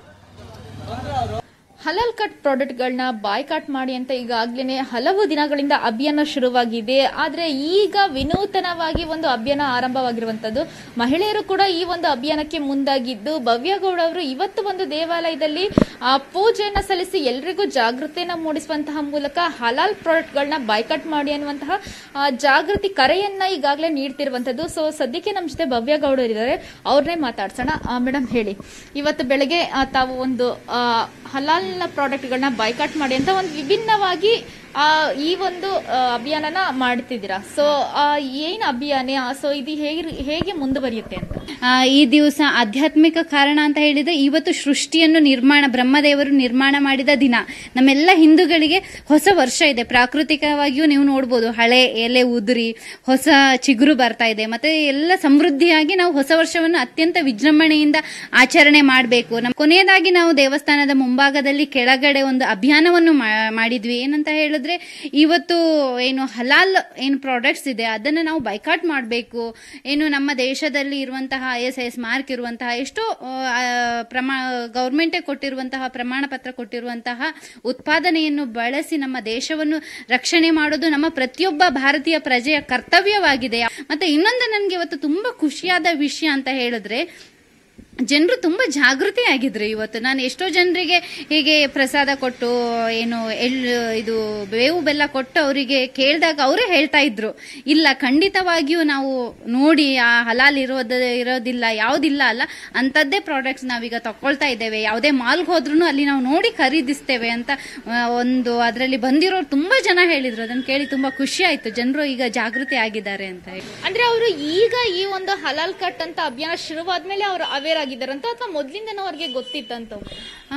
ಹಲಾಲ್ ಕಟ್ ಪ್ರಾಡಕ್ಟ್ಗಳನ್ನ ಬಾಯ್ಕಾಟ್ ಮಾಡಿ ಅಂತ ಈಗಾಗಲೇ ಹಲವು ದಿನಗಳಿಂದ ಅಭಿಯಾನ ಶುರುವಾಗಿದೆ ಆದರೆ ಈಗ ವಿನೂತನವಾಗಿ ಒಂದು ಅಭಿಯಾನ ಆರಂಭವಾಗಿರುವಂಥದ್ದು ಮಹಿಳೆಯರು ಕೂಡ ಈ ಒಂದು ಅಭಿಯಾನಕ್ಕೆ ಮುಂದಾಗಿದ್ದು ಭವ್ಯಗೌಡ ಅವರು ಇವತ್ತು ಒಂದು ದೇವಾಲಯದಲ್ಲಿ ಆ, ಪೂಜೆಯನ್ನ ಸಲ್ಲಿಸಿ ಎಲ್ರಿಗೂ ಜಾಗೃತಿಯನ್ನ ಮೂಡಿಸುವಂತಹ ಮೂಲಕ ಹಲಾಲ್ ಪ್ರಾಡಕ್ಟ್ಗಳನ್ನ ಬಾಯ್ಕಾಟ್ ಮಾಡಿ ಅನ್ನುವಂತಹ ಆ, ಜಾಗೃತಿ ಕರೆಯನ್ನ ಈಗಾಗಲೇ ನೀಡ್ತಿರುವಂಥದ್ದು ಸೊ ಸದ್ಯಕ್ಕೆ ನಮ್ಮ ಜೊತೆ ಭವ್ಯಗೌಡ ಇದ್ದಾರೆ ಅವ್ರನ್ನೇ ಮಾತಾಡ್ಸೋಣ ಮೇಡಮ್ ಹೇಳಿ ಇವತ್ತು ಬೆಳಗ್ಗೆ ಆ, ತಾವು ಒಂದು ಆ, ಹಲಾಲ್ ಪ್ರಾಡಕ್ಟ್ಗಳನ್ನ ಬಾಯ್ಕಾಟ್ ಮಾಡಿ ಅಂತ ಒಂದು ವಿಭಿನ್ನವಾಗಿ ಆ, ಈ ಒಂದು ಆ, ಅಭಿಯಾನನ ಮಾಡ್ತಿದ್ದೀರಾ ಸೊ ಏನು ಅಭಿಯಾನ ಸೊ ಇದು ಹೇಗೆ ಹೇಗೆ ಮುಂದುವರಿಯುತ್ತೆ ಅಂತ ಆ, ಈ ದಿವಸ ಆಧ್ಯಾತ್ಮಿಕ ಕಾರಣ ಅಂತ ಹೇಳಿದ್ರೆ ಇವತ್ತು ಸೃಷ್ಟಿಯನ್ನು ನಿರ್ಮಾಣ ಬ್ರಹ್ಮದೇವರು ನಿರ್ಮಾಣ ಮಾಡಿದ ದಿನ ನಮ್ಮೆಲ್ಲ ಹಿಂದೂಗಳಿಗೆ ಹೊಸ ವರ್ಷ ಇದೆ ಪ್ರಾಕೃತಿಕವಾಗಿಯೂ ನೀವು ನೋಡ್ಬೋದು ಹಳೆ ಎಲೆ ಉದುರಿ ಹೊಸ ಚಿಗುರು ಬರ್ತಾ ಇದೆ ಮತ್ತೆ ಎಲ್ಲ ಸಮೃದ್ಧಿಯಾಗಿ ನಾವು ಹೊಸ ವರ್ಷವನ್ನು ಅತ್ಯಂತ ವಿಜೃಂಭಣೆಯಿಂದ ಆಚರಣೆ ಮಾಡಬೇಕು ನಮ್ಮ ಕೊನೆಯದಾಗಿ ನಾವು ದೇವಸ್ಥಾನದ ಮುಂಭಾಗದಲ್ಲಿ ಕೆಳಗಡೆ ಒಂದು ಅಭಿಯಾನವನ್ನು ಮಾ- ಮಾಡಿದ್ವಿ ಏನಂತ ಹೇಳಿದ್ರೆ ಇವತ್ತು ಏನು ಹಲಾಲ್ ಏನು ಪ್ರಾಡಕ್ಟ್ಸ್ ಇದೆ ಅದನ್ನ ನಾವು ಬೈಕಾಟ್ ಮಾಡಬೇಕು ಏನು ನಮ್ಮ ದೇಶದಲ್ಲಿ ಇರುವಂತಹ I S I S mark ಇರುವಂತಹ ಎಷ್ಟೋ ಆ, ಪ್ರಮಾ ಗೌರ್ಮೆಂಟೇ ಕೊಟ್ಟಿರುವಂತಹ ಪ್ರಮಾಣ ಪತ್ರ ಕೊಟ್ಟಿರುವಂತಹ ಉತ್ಪಾದನೆಯನ್ನು ಬಳಸಿ ನಮ್ಮ ದೇಶವನ್ನು ರಕ್ಷಣೆ ಮಾಡೋದು ನಮ್ಮ ಪ್ರತಿಯೊಬ್ಬ ಭಾರತೀಯ ಪ್ರಜೆಯ ಕರ್ತವ್ಯವಾಗಿದೆ ಮತ್ತೆ ಇನ್ನೊಂದು ನನಗೆ ಇವತ್ತು ತುಂಬಾ ಖುಷಿಯಾದ ವಿಷಯ ಅಂತ ಹೇಳಿದ್ರೆ ಜನರು ತುಂಬಾ ಜಾಗೃತಿ ಆಗಿದ್ರು ಇವತ್ತು ನಾನು ಎಷ್ಟೋ ಜನರಿಗೆ ಹೀಗೆ ಪ್ರಸಾದ ಕೊಟ್ಟು ಏನು ಎಳ್ಳು ಇದು ಬೇವು ಬೆಲ್ಲ ಕೊಟ್ಟು ಅವರಿಗೆ ಕೇಳಿದಾಗ ಅವರೇ ಹೇಳ್ತಾ ಇದ್ರು ಇಲ್ಲ ಖಂಡಿತವಾಗಿಯೂ ನಾವು ನೋಡಿ ಆ ಹಲಾಲ್ ಇರೋದ ಇರೋದಿಲ್ಲ ಯಾವುದಿಲ್ಲ ಅಲ್ಲ ಅಂಥದ್ದೇ ಪ್ರಾಡಕ್ಟ್ಸ್ ನಾವೀಗ ತಗೊಳ್ತಾ ಇದ್ದೇವೆ ಯಾವುದೇ ಮಾಲ್ಗೆ ಹೋದ್ರೂ ಅಲ್ಲಿ ನಾವು ನೋಡಿ ಖರೀದಿಸ್ತೇವೆ ಅಂತ ಆ, ಒಂದು ಅದರಲ್ಲಿ ಬಂದಿರೋರು ತುಂಬಾ ಜನ ಹೇಳಿದ್ರು ಅದನ್ನು ಕೇಳಿ ತುಂಬಾ ಖುಷಿ ಆಯ್ತು ಜನರು ಈಗ ಜಾಗೃತಿ ಆಗಿದ್ದಾರೆ ಅಂತ ಹೇಳಿ ಅಂದ್ರೆ ಅವರು ಈಗ ಈ ಒಂದು ಹಲಾಲ್ ಕಟ್ ಅಂತ ಅಭಿಯಾನ ಶುರುವಾದ್ಮೇಲೆ ಅವರು ಅವೇರ್ ಆಗಿದ್ದಾರಂತ ಅಥವಾ ಮೊದ್ಲಿಂದನೂ ಅವ್ರಿಗೆ ಗೊತ್ತಿತ್ತಂತ ಆ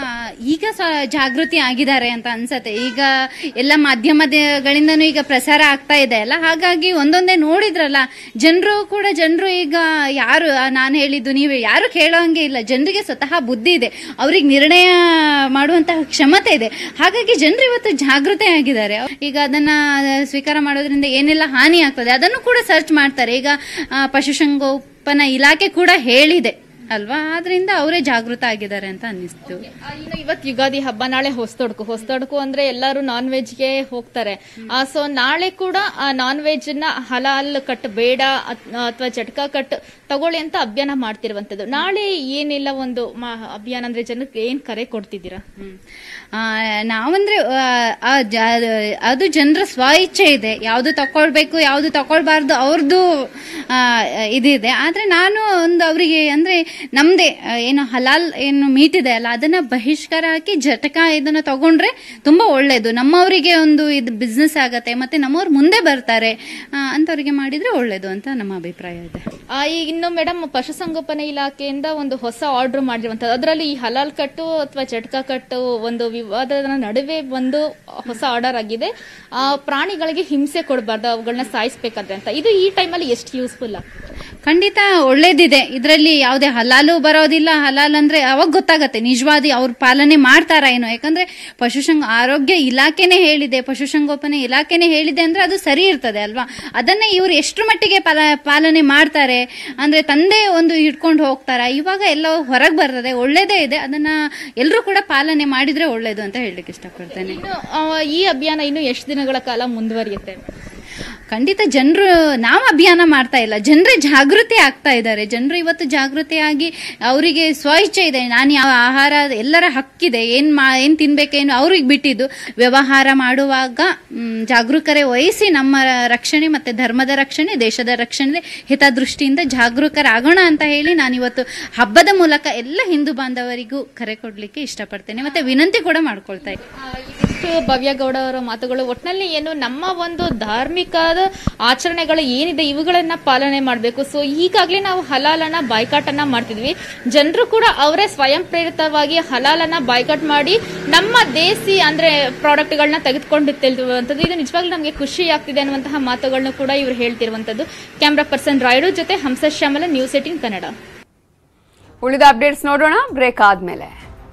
ಈಗ ಸ ಜಾಗೃತಿ ಆಗಿದ್ದಾರೆ ಅಂತ ಅನ್ಸತ್ತೆ ಈಗ ಎಲ್ಲ ಮಾಧ್ಯಮಗಳಿಂದನೂ ಈಗ ಪ್ರಸಾರ ಆಗ್ತಾ ಇದೆ ಅಲ್ಲ ಹಾಗಾಗಿ ಒಂದೊಂದೇ ನೋಡಿದ್ರಲ್ಲ ಜನರು ಕೂಡ ಜನರು ಈಗ ಯಾರು ನಾನು ಹೇಳಿದ್ದು ನೀವು ಯಾರು ಕೇಳೋಂಗೆ ಇಲ್ಲ ಜನರಿಗೆ ಸ್ವತಃ ಬುದ್ಧಿ ಇದೆ ಅವ್ರಿಗೆ ನಿರ್ಣಯ ಮಾಡುವಂತಹ ಕ್ಷಮತೆ ಇದೆ ಹಾಗಾಗಿ ಜನರು ಇವತ್ತು ಜಾಗೃತಿ ಆಗಿದ್ದಾರೆ ಈಗ ಅದನ್ನ ಸ್ವೀಕಾರ ಮಾಡೋದ್ರಿಂದ ಏನೆಲ್ಲ ಹಾನಿ ಆಗ್ತದೆ ಅದನ್ನು ಕೂಡ ಸರ್ಚ್ ಮಾಡ್ತಾರೆ ಈಗ ಆ, ಪಶುಸಂಗೋಪನಾ ಇಲಾಖೆ ಕೂಡ ಹೇಳಿದೆ ಅಲ್ವಾ ಆದ್ರಿಂದ ಅವರೇ ಜಾಗೃತ ಆಗಿದ್ದಾರೆ ಅಂತ ಅನ್ನಿಸ್ತು ಆ, ಇನ್ನು ಇವತ್ತು ಯುಗಾದಿ ಹಬ್ಬ ನಾಳೆ ಹೊಸತೊಡ್ಕು ಹೊಸತೊಡ್ಕು ಅಂದ್ರೆ ಎಲ್ಲರೂ ನಾನ್ ವೆಜ್ಗೆ ಹೋಗ್ತಾರೆ ಸೊ ನಾಳೆ ಕೂಡ ನಾನ್ ವೆಜ್ ನ ಹಲಾಲ್ ಕಟ್ ಬೇಡ ಅಥವಾ ಚಟ್ಕಾ ಕಟ್ ತಗೊಳ್ಳಿ ಅಂತ ಅಭಿಯಾನ ಮಾಡ್ತಿರುವಂತದ್ದು ನಾಳೆ ಏನೆಲ್ಲ ಒಂದು ಮಾ- ಅಭಿಯಾನ ಅಂದ್ರೆ ಜನಕ್ಕೆ ಏನ್ ಕರೆ ಕೊಡ್ತಿದ್ದೀರಾ ಹ್ಮ್. ಆ, ನಾವಂದ್ರೆ ಆ, ಆ ಜ- ಅದು ಜನರ ಸ್ವ ಇಚ್ಛೆ ಇದೆ ಯಾವ್ದು ತಕೊಳ್ಬೇಕು ಯಾವ್ದು ತಕೊಳ್ಬಾರ್ದು ಅವ್ರದ್ದು ಆ, ಇದಿದೆ ಆದ್ರೆ ನಾನು ಒಂದು ಅವರಿಗೆ ಅಂದ್ರೆ ನಮ್ದೇ ಆ, ಏನು ಹಲಾಲ್ ಏನು ಮೀಟ್ ಇದೆ ಅಲ್ಲ ಅದನ್ನ ಬಹಿಷ್ಕಾರ ಹಾಕಿ ಜಟಕ ಇದನ್ನ ತಗೊಂಡ್ರೆ ತುಂಬಾ ಒಳ್ಳೇದು ನಮ್ಮವರಿಗೆ ಒಂದು ಇದು ಬಿಸ್ನೆಸ್ ಆಗತ್ತೆ ಮತ್ತೆ ನಮ್ಮವ್ರು ಮುಂದೆ ಬರ್ತಾರೆ ಆ, ಅಂತವ್ರಿಗೆ ಮಾಡಿದ್ರೆ ಒಳ್ಳೇದು ಅಂತ ನಮ್ಮ ಅಭಿಪ್ರಾಯ ಇದೆ ಆ, ಈಗ ಇನ್ನು ಮೇಡಮ್ ಪಶುಸಂಗೋಪನಾ ಇಲಾಖೆಯಿಂದ ಒಂದು ಹೊಸ ಆರ್ಡರ್ ಮಾಡಿರುವಂತದ್ದು ಅದರಲ್ಲಿ ಈ ಹಲಾಲ್ ಕಟ್ಟು ಅಥವಾ ಚಟ್ಕಾ ಕಟ್ಟು ಒಂದು ವಿವಾದದ ನಡುವೆ ಒಂದು ಹೊಸ ಆರ್ಡರ್ ಆಗಿದೆ ಆ, ಪ್ರಾಣಿಗಳಿಗೆ ಹಿಂಸೆ ಕೊಡಬಾರ್ದು ಅವುಗಳನ್ನ ಸಾಯಿಸ್ಬೇಕಾದ್ರೆ ಅಂತ ಇದು ಈ ಟೈಮಲ್ಲಿ ಎಷ್ಟು ಯೂಸ್ಫುಲ್ ಖಂಡಿತ ಒಳ್ಳೇದಿದೆ ಇದರಲ್ಲಿ ಯಾವುದೇ ಹಲಾಲು ಬರೋದಿಲ್ಲ ಹಲಾಲ್ ಅಂದ್ರೆ ಅವಾಗ ಗೊತ್ತಾಗತ್ತೆ ನಿಜವಾದಿ ಅವ್ರು ಪಾಲನೆ ಮಾಡ್ತಾರಾ ಏನೋ ಯಾಕಂದ್ರೆ ಪಶುಸಂಗ ಆರೋಗ್ಯ ಇಲಾಖೆನೇ ಹೇಳಿದೆ ಪಶುಸಂಗೋಪನೆ ಇಲಾಖೆನೇ ಹೇಳಿದೆ ಅಂದ್ರೆ ಅದು ಸರಿ ಇರ್ತದೆ ಅಲ್ವಾ ಅದನ್ನ ಇವ್ರು ಎಷ್ಟ್ರ ಮಟ್ಟಿಗೆ ಪಾಲ- ಪಾಲನೆ ಮಾಡ್ತಾರೆ ಅಂದ್ರೆ ತಂದೆ ಒಂದು ಹಿಡ್ಕೊಂಡು ಹೋಗ್ತಾರ ಇವಾಗ ಎಲ್ಲ ಹೊರಗೆ ಬರ್ತದೆ ಒಳ್ಳೇದೇ ಇದೆ ಅದನ್ನ ಎಲ್ಲರೂ ಕೂಡ ಪಾಲನೆ ಮಾಡಿದ್ರೆ ಒಳ್ಳೇದು ಅಂತ ಹೇಳಲಿಕ್ಕೆ ಇಷ್ಟಪಡ್ತೇನೆ ಇನ್ನು ಆ, ಈ ಅಭಿಯಾನ ಇನ್ನು ಎಷ್ಟು ದಿನಗಳ ಕಾಲ ಮುಂದುವರಿಯುತ್ತೆ ಖಂಡಿತ ಜನರು ನಾವು ಅಭಿಯಾನ ಮಾಡ್ತಾ ಇಲ್ಲ ಜನರೇ ಜಾಗೃತಿ ಆಗ್ತಾ ಇದ್ದಾರೆ ಜನರು ಇವತ್ತು ಜಾಗೃತಿಯಾಗಿ ಅವರಿಗೆ ಸ್ವಇಚ್ಛೆ ಇದೆ ನಾನು ಯಾವ ಆಹಾರ ಎಲ್ಲರ ಹಕ್ಕಿದೆ ಏನ್ ಮಾ ಏನ್ ತಿನ್ಬೇಕೇನು ಅವ್ರಿಗೆ ಬಿಟ್ಟಿದ್ದು ವ್ಯವಹಾರ ಮಾಡುವಾಗ ಮ್, ಜಾಗರೂಕರೆ ವಹಿಸಿ ನಮ್ಮ ರಕ್ಷಣೆ ಮತ್ತೆ ಧರ್ಮದ ರಕ್ಷಣೆ ದೇಶದ ರಕ್ಷಣೆ ಹಿತದೃಷ್ಟಿಯಿಂದ ಜಾಗರೂಕರಾಗೋಣ ಅಂತ ಹೇಳಿ ನಾನು ಇವತ್ತು ಹಬ್ಬದ ಮೂಲಕ ಎಲ್ಲ ಹಿಂದೂ ಬಾಂಧವರಿಗೂ ಕರೆ ಕೊಡ್ಲಿಕ್ಕೆ ಇಷ್ಟಪಡ್ತೇನೆ ಮತ್ತೆ ವಿನಂತಿ ಕೂಡ ಮಾಡ್ಕೊಳ್ತಾ ಇದ್ದೀನಿ ಆ, ಇದಿಷ್ಟು ಭವ್ಯಗೌಡ ಅವರ ಮಾತುಗಳು ಒಟ್ಟಿನಲ್ಲಿ ಏನು ನಮ್ಮ ಒಂದು ಧಾರ್ಮಿಕದ ಆಚರಣೆಗಳು ಏನಿದೆ ಇವುಗಳನ್ನ ಪಾಲನೆ ಮಾಡಬೇಕು ಸೊ ಈಗಾಗಲೇ ನಾವು ಹಲಾಲನ್ನ ಬಾಯ್ಕಾಟ್ ಅನ್ನ ಮಾಡ್ತಿದ್ವಿ ಜನರು ಕೂಡ ಅವರೇ ಸ್ವಯಂ ಪ್ರೇರಿತವಾಗಿ ಹಲಾಲನ್ನ ಬಾಯ್ಕಾಟ್ ಮಾಡಿ ನಮ್ಮ ದೇಸಿ ಅಂದ್ರೆ ಪ್ರಾಡಕ್ಟ್ಗಳನ್ನ ತೆಗೆದುಕೊಂಡಿರುವಂಥದ್ದು ಇದು ನಿಜವಾಗ್ಲೂ ನಮಗೆ ಖುಷಿ ಆಗ್ತಿದೆ ಅನ್ನುವಂತಹ ಮಾತುಗಳನ್ನು ಕೂಡ ಇವರು ಹೇಳ್ತಿರುವಂಥದ್ದು ಕ್ಯಾಮ್ರಾ ಪರ್ಸನ್ ರಾಯ್ಡು ಜೊತೆ ಹಂಸ ಶ್ಯಾಮಲ ನ್ಯೂಸ್ ಏಟಿನ್ ಕನ್ನಡ ಉಳಿದ ಅಪ್ಡೇಟ್ಸ್ ನೋಡೋಣ ಬ್ರೇಕ್ ಆದ್ಮೇಲೆ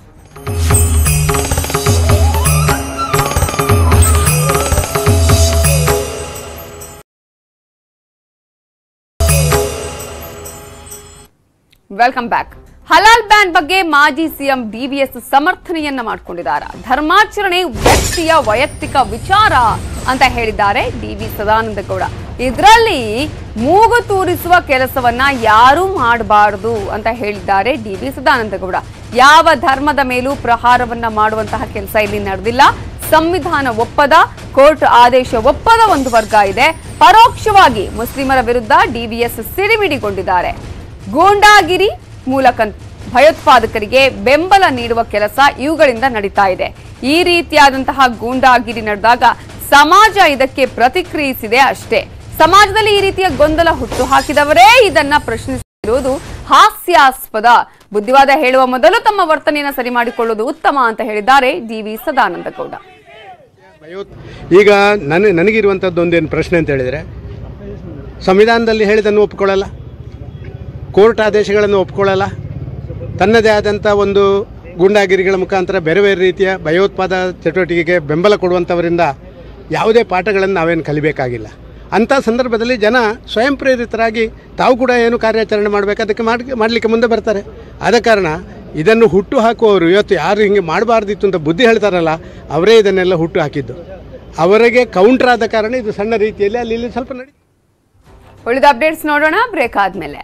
ವೆಲ್ಕಮ್ ಬ್ಯಾಕ್ ಹಲಾಲ್ ಬ್ಯಾನ್ ಬಗ್ಗೆ ಮಾಜಿ ಸಿಎಂ ಡಿವಿಎಸ್ ಸಮರ್ಥನೆಯನ್ನ ಮಾಡಿಕೊಂಡಿದ್ದಾರೆ ಧರ್ಮಾಚರಣೆ ವ್ಯಕ್ತಿಯ ವೈಯಕ್ತಿಕ ವಿಚಾರ ಅಂತ ಹೇಳಿದ್ದಾರೆ ಡಿವಿ ಸದಾನಂದ ಗೌಡ ಇದರಲ್ಲಿ ಮೂಗು ತೂರಿಸುವ ಕೆಲಸವನ್ನ ಯಾರೂ ಮಾಡಬಾರದು ಅಂತ ಹೇಳಿದ್ದಾರೆ ಡಿವಿ ಸದಾನಂದ ಗೌಡ ಯಾವ ಧರ್ಮದ ಮೇಲೂ ಪ್ರಹಾರವನ್ನ ಮಾಡುವಂತಹ ಕೆಲಸ ಇಲ್ಲಿ ನಡೆದಿಲ್ಲ ಸಂವಿಧಾನ ಒಪ್ಪದ ಕೋರ್ಟ್ ಆದೇಶ ಒಪ್ಪದ ಒಂದು ವರ್ಗ ಇದೆ ಪರೋಕ್ಷವಾಗಿ ಮುಸ್ಲಿಮರ ವಿರುದ್ಧ ಡಿವಿಎಸ್ ಸಿಡಿಮಿಡಿಗೊಂಡಿದ್ದಾರೆ ಗೂಂಡಾಗಿರಿ ಮೂಲಕ ಭಯೋತ್ಪಾದಕರಿಗೆ ಬೆಂಬಲ ನೀಡುವ ಕೆಲಸ ಇವುಗಳಿಂದ ನಡೀತಾ ಇದೆ ಈ ರೀತಿಯಾದಂತಹ ಗೂಂಡಾಗಿರಿ ನಡೆದಾಗ ಸಮಾಜ ಇದಕ್ಕೆ ಪ್ರತಿಕ್ರಿಯಿಸಿದೆ ಅಷ್ಟೇ ಸಮಾಜದಲ್ಲಿ ಈ ರೀತಿಯ ಗೊಂದಲ ಹುಟ್ಟು ಹಾಕಿದವರೇ ಇದನ್ನ ಪ್ರಶ್ನಿಸಿರುವುದು ಹಾಸ್ಯಾಸ್ಪದ ಬುದ್ಧಿವಾದ ಹೇಳುವ ಮೊದಲು ತಮ್ಮ ವರ್ತನೆಯನ್ನು ಸರಿ ಮಾಡಿಕೊಳ್ಳುವುದು ಉತ್ತಮ ಅಂತ ಹೇಳಿದ್ದಾರೆ ಡಿ.ವಿ. ಸದಾನಂದ ಗೌಡ ಭಯೋತ್- ಈಗ ನನ್ನ ನನಗಿರುವಂಥದ್ದು ಒಂದೇನು ಪ್ರಶ್ನೆ ಅಂತ ಹೇಳಿದರೆ ಸಂವಿಧಾನದಲ್ಲಿ ಹೇಳಿದ್ದನ್ನು ಒಪ್ಕೊಳ್ಳಲ್ಲ ಕೋರ್ಟ್ ಆದೇಶಗಳನ್ನು ಒಪ್ಕೊಳ್ಳಲ್ಲ ತನ್ನದೇ ಆದಂಥ ಒಂದು ಗೂಂಡಾಗಿರಿಗಳ ಮುಖಾಂತರ ಬೇರೆ ಬೇರೆ ರೀತಿಯ ಭಯೋತ್ಪಾದ ಚಟುವಟಿಕೆಗೆ ಬೆಂಬಲ ಕೊಡುವಂಥವರಿಂದ ಯಾವುದೇ ಪಾಠಗಳನ್ನು ನಾವೇನು ಕಲಿಬೇಕಾಗಿಲ್ಲ ಅಂಥ ಸಂದರ್ಭದಲ್ಲಿ ಜನ ಸ್ವಯಂ ಪ್ರೇರಿತರಾಗಿ ತಾವು ಕೂಡ ಏನು ಕಾರ್ಯಾಚರಣೆ ಮಾಡಬೇಕು ಅದಕ್ಕೆ ಮಾಡಿ ಮಾಡಲಿಕ್ಕೆ ಮುಂದೆ ಬರ್ತಾರೆ ಆದ ಕಾರಣ ಇದನ್ನು ಹುಟ್ಟು ಹಾಕುವವರು ಇವತ್ತು ಯಾರು ಹಿಂಗೆ ಮಾಡಬಾರ್ದಿತ್ತು ಅಂತ ಬುದ್ಧಿ ಹೇಳ್ತಾರಲ್ಲ ಅವರೇ ಇದನ್ನೆಲ್ಲ ಹುಟ್ಟು ಹಾಕಿದ್ದು ಅವರಿಗೆ ಕೌಂಟರ್ ಆದ ಕಾರಣ ಇದು ಸಣ್ಣ ರೀತಿಯಲ್ಲಿ ಅಲ್ಲಿ ಇಲ್ಲಿ ಸ್ವಲ್ಪ ನಡಿ ಉಳಿದ ಅಪ್ಡೇಟ್ಸ್ ನೋಡೋಣ ಬ್ರೇಕ್ ಆದ್ಮೇಲೆ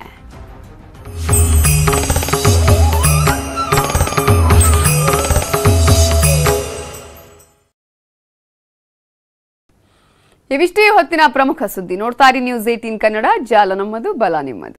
ಇವಿಷ್ಟೇ ಹೊತ್ತಿನ ಪ್ರಮುಖ ಸುದ್ದಿ ನೋಡ್ತಾರಿ ನ್ಯೂಸ್ ಏಟೀನ್ ಕನ್ನಡ ಜಾಲ ನಮ್ಮದು ಬಲ ನಿಮ್ಮದು